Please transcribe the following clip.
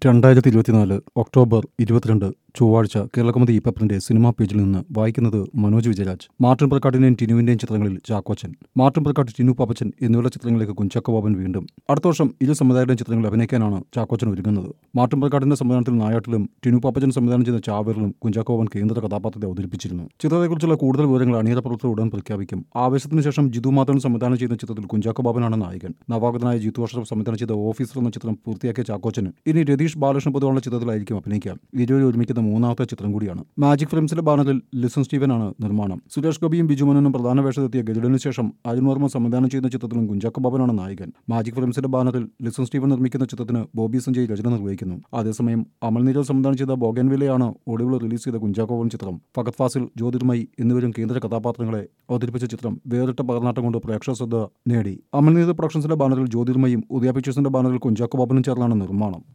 രണ്ടായിരത്തി ഇരുപത്തിനാല് ഒക്ടോബർ ഇരുപത്തിരണ്ട് ചൊവ്വാഴ്ച കേരളകൗമുദി ഈ പേപ്പറിന്റെ സിനിമാ പേജിൽ നിന്ന് വായിക്കുന്നത് മനോജ് വിജയരാജ് മാർട്ടിൻ പ്രക്കാട്ടിന്റെയും ടിനുവിന്റെയും ചിത്രങ്ങളിൽ ചാക്കോച്ചൻ മാർട്ടിൻ പ്രക്കാട്ട് ടിനു പാപ്പച്ചൻ എന്നിവരുടെ ചിത്രങ്ങളിലേക്ക് കുഞ്ചാക്കോ ബോബൻ വീണ്ടും അടുത്ത വർഷം ഇരു സംവിധായകരുടെയും ചിത്രങ്ങളിൽ അഭിനയിക്കാനാണ് ചാക്കോച്ചൻ ഒരുങ്ങുന്നത് മാർട്ടിൻ പ്രക്കാട്ടിന്റെ സംവിധാനത്തിൽ നായാട്ടിലും ടിനു പാപ്പച്ചൻ സംവിധാനം ചെയ്ത ചാവേറിലും കുഞ്ചാക്കോ ബോബൻ കേന്ദ്ര കഥാപാത്രത്തെ അവതരിപ്പിച്ചിരുന്നു ചിത്രത്തെക്കുറിച്ചുള്ള കൂടുതൽ വിവരങ്ങൾ അണിയറ പ്രവർത്തകർ ഉടൻ പ്രഖ്യാപിക്കും ആവേശത്തിന് ശേഷം ജിതു മാധവൻ സംവിധാനം ചെയ്ത ചിത്രത്തിൽ കുഞ്ചാക്കോ ബാബനാണ് നായകൻ നവാഗതനായ ജിത്തു വർഷം സംവിധാനം ചെയ്ത ഓഫീസർ എന്ന ചിത്രം പൂർത്തിയാക്കിയ ചാക്കോച്ചന് ഇനി രതീഷ് ബാലകൃഷ്ണ പൊതുവാളുടെ ചിത്രത്തിലായിരിക്കും അഭിനയിക്കുക ഇരുവരും ഒരുമിക്കുന്ന മൂന്നാമത്തെ ചിത്രം കൂടിയാണ് മാജിക് ഫിലിംസിന്റെ ബാനറിൽ ലിസൺ സ്റ്റീവനാണ് നിർമ്മാണം സുരേഷ് ഗോപിയും ബിജുമനനും പ്രധാന വേഷത്തെത്തിയ ഗരുഡന് ശേഷം അരുൺ വർമ്മ സംവിധാനം ചെയ്യുന്ന ചിത്രത്തിലും കുഞ്ചാക്കോ ബാബനാണ് നായകൻ മാജിക് ഫിലിംസിന്റെ ബാനറിൽ ലിസൺ സ്റ്റീവൻ നിർമ്മിക്കുന്ന ചിത്രത്തിന് ബോബി സഞ്ജയ് രചന നിർവഹിക്കുന്നു അതേസമയം അമൽ നീരവ് സംവിധാനം ചെയ്ത ബോഗൻവിലയാണ് ഒടുവിൽ റിലീസ് ചെയ്ത കുഞ്ചാക്കോ ബോബൻ ചിത്രം ഫഗത് ഫാസിൽ ജ്യോതിർമയി എന്നിവരും കേന്ദ്ര കഥാപാത്രങ്ങളെ അവതരിപ്പിച്ച ചിത്രം വേറിട്ട പകർനാട്ടം കൊണ്ട് പ്രേക്ഷക ശ്രദ്ധ നേടി അമൽ നീരവ് പ്രൊഡക്ഷൻസിന്റെ ബാനറിൽ ജ്യോതിർമയും ഉദയ പിക്ചേഴ്സിന്റെ ബാനറിൽ കുഞ്ചാക്കോ ബാബനും ചേർന്നാണ് നിർമ്മാണം